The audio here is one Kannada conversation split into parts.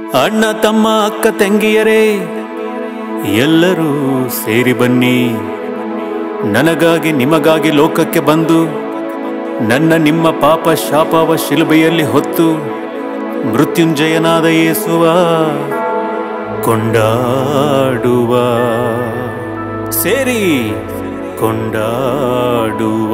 ಅಣ್ಣ ತಮ್ಮ ಅಕ್ಕ ತಂಗಿಯರೇ ಎಲ್ಲರೂ ಸೇರಿ ಬನ್ನಿ ನನಗಾಗಿ ನಿಮಗಾಗಿ ಲೋಕಕ್ಕೆ ಬಂದು ನನ್ನ ನಿಮ್ಮ ಪಾಪ ಶಾಪವ ಶಿಲುಬೆಯಲ್ಲಿ ಹೊತ್ತು ಮೃತ್ಯುಂಜಯನಾದ ಯೇಸುವ ಕೊಂಡಾಡುವ ಸೇರಿ ಕೊಂಡಾಡುವ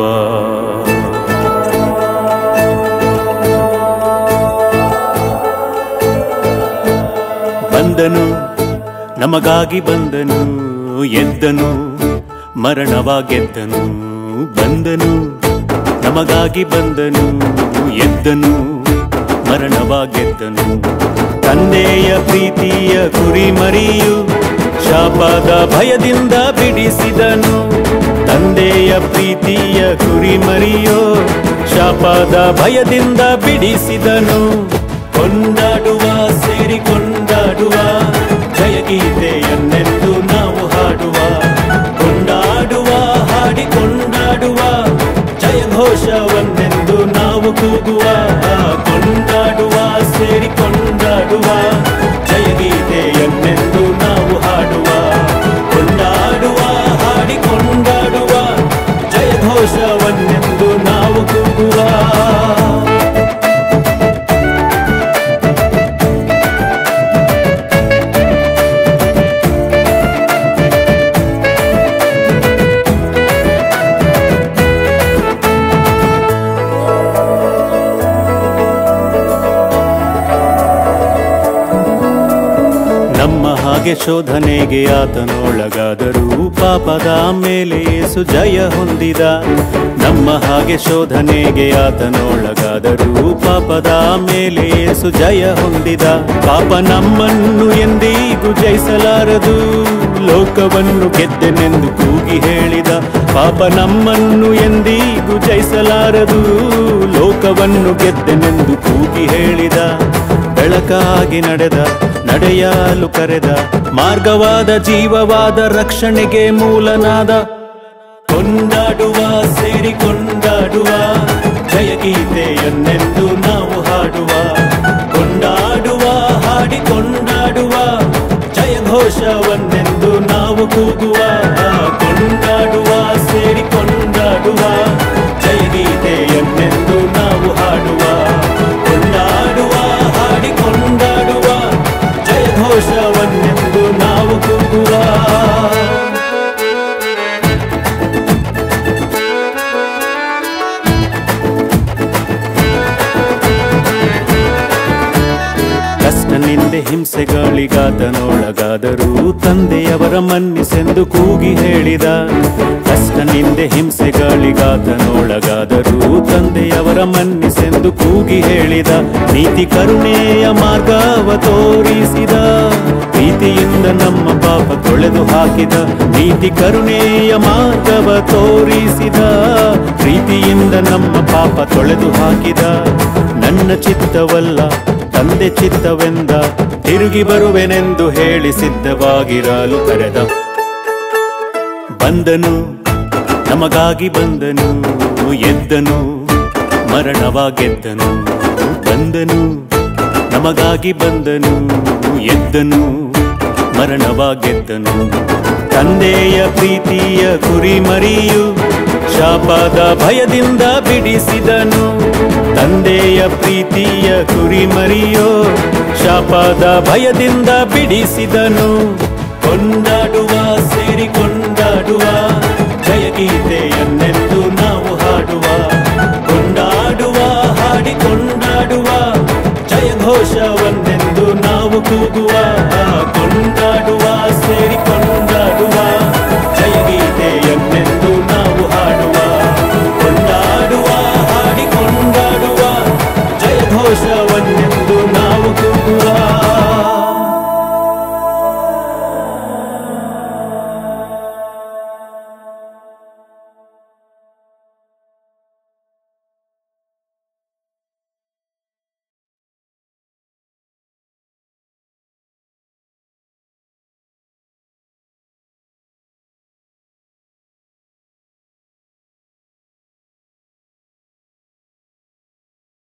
ಬಂದನು ನಮಗಾಗಿ ಬಂದನು ಎದ್ದನು ಮರಣವ ಗೆದ್ದನು ಬಂದನು ನಮಗಾಗಿ ಬಂದನು ಎದ್ದನು ಮರಣವ ಗೆದ್ದನು ತಂದೆಯ ಪ್ರೀತಿಯ ಕುರಿ ಮರಿಯು ಶಾಪದ ಭಯದಿಂದ ಬಿಡಿಸಿದನು ತಂದೆಯ ಪ್ರೀತಿಯ ಕುರಿ ಮರಿಯೋ ಶಾಪದ ಭಯದಿಂದ ಬಿಡಿಸಿದನು ಕೊಂಡಾಡುವ ಸೇರಿ ಕೊಂಡಾಡುವ ಜಯಗೀತೆಯನ್ನೆಂದು ನಾವು ಹಾಡುವ ಕೊಂಡಾಡುವ ಹಾಡಿ ಕೊಂಡಾಡುವ ಜಯ ಘೋಷವನ್ನೆಂದು ನಾವು ಕೂಗುವ ಕೊಂಡಾಡುವ ಸೇರಿ ಕೊಂಡಾಡುವ ಜಯಗೀತೆಯನ್ನೆಂದು ನಾವು ಹಾಡುವ ಕೊಂಡಾಡುವ ಹಾಡಿ ಕೊಂಡಾಡುವ ಜಯ ಘೋಷವನ್ನೆಂದು ನಾವು ಕೂಗುವ ನಮ್ಮ ಹಾಗೆ ಶೋಧನೆಗೆ ಆತನೊಳಗಾದರೂ ಪಾಪದ ಮೇಲೆ ಯೇಸು ಜಯ ಹೊಂದಿದ ನಮ್ಮ ಹಾಗೆ ಶೋಧನೆಗೆ ಆತನೊಳಗಾದರೂ ಪಾಪದ ಮೇಲೆ ಯೇಸು ಜಯ ಹೊಂದಿದ ಪಾಪ ನಮ್ಮನ್ನು ಎಂದಿಗೂ ಜಯಿಸಲಾರದು ಲೋಕವನ್ನು ಗೆದ್ದೆನೆಂದು ಕೂಗಿ ಹೇಳಿದ ಪಾಪ ನಮ್ಮನ್ನು ಎಂದಿಗೂ ಜಯಿಸಲಾರದು ಲೋಕವನ್ನು ಗೆದ್ದೆನೆಂದು ಕೂಗಿ ಹೇಳಿದ ಬೆಳಕಾಗಿ ನಡೆದ ನಡೆಯಲು ಕರೆದ ಮಾರ್ಗವಾದ ಜೀವವಾದ ರಕ್ಷಣೆಗೆ ಮೂಲನಾದ ಕೊಂಡಾಡುವ ಸೇರಿ ಕೊಂಡಾಡುವ ಜಯಗೀತೆಯನ್ನೆಂದು ನಾವು ಹಾಡುವ ಕೊಂಡಾಡುವ ಹಾಡಿ ಕೊಂಡಾಡುವ ಜಯ ಘೋಷವನ್ನೆಂದು ನಾವು ಕೂಗುವ ಕೊಂಡಾಡುವ ಸೇರಿ ಕೊಂಡಾಡುವ ಜಯಗೀತೆಯನ್ನೆಂದು ನಾವು ಹಾಡುವ ಕೊಂಡಾಡುವ ಹಾಡಿ ಕೊಂಡಾಡುವ ಜಯ ಘೋಷವನ್ನೆಂದು ನಾವು ಕೂಗುವ ಕಷ್ಟ ನಿಂದೆ ಹಿಂಸೆಗಳಿಗಾತನೊಳಗಾದರೂ ತಂದೆಯವರ ಮನ್ನಿಸೆಂದು ಕೂಗಿ ಹೇಳಿದ ಕಷ್ಟ ನಿಂದೆ ಹಿಂಸೆಗಳಿಗಾತನೊಳಗಾದರೂ ತಂದೆಯವರ ಮನ್ನಿಸೆಂದು ಕೂಗಿ ಹೇಳಿದ ನೀತಿ ಕರುಣೆಯ ಮಾರ್ಗವ ತೋರಿಸಿದ ಪ್ರೀತಿಯಿಂದ ನಮ್ಮ ಪಾಪ ತೊಳೆದು ಹಾಕಿದ ನೀತಿ ಕರುಣೆಯ ಮಾರ್ಗವ ತೋರಿಸಿದ ಪ್ರೀತಿಯಿಂದ ನಮ್ಮ ಪಾಪ ತೊಳೆದು ಹಾಕಿದ ನನ್ನ ಚಿತ್ತವಲ್ಲ ತಂದೆ ಚಿತ್ತವೆಂದ ತಿರುಗಿ ಬರುವೆನೆಂದು ಹೇಳಿ ಸಿದ್ಧವಾಗಿರಲು ಕರೆದ ಬಂದನು ನಮಗಾಗಿ ಬಂದನು ಎದ್ದನು ಮರಣವ ಗೆದ್ದನು ಬಂದನು ನಮಗಾಗಿ ಬಂದನು ಎದ್ದನು ಮರಣವ ಗೆದ್ದನು ತಂದೆಯ ಪ್ರೀತಿಯ ಕುರಿ ಮರಿಯು ಶಾಪದ ಭಯದಿಂದ ಬಿಡಿಸಿದನು ತಂದೆಯ ಪ್ರೀತಿಯ ಕುರಿ ಮರಿಯೋ ಶಾಪದ ಭಯದಿಂದ ಬಿಡಿಸಿದನು ಕೊಂಡಾಡುವ ಸೇರಿ ಕೊಂಡಾಡುವ ಜಯಗೀತೆ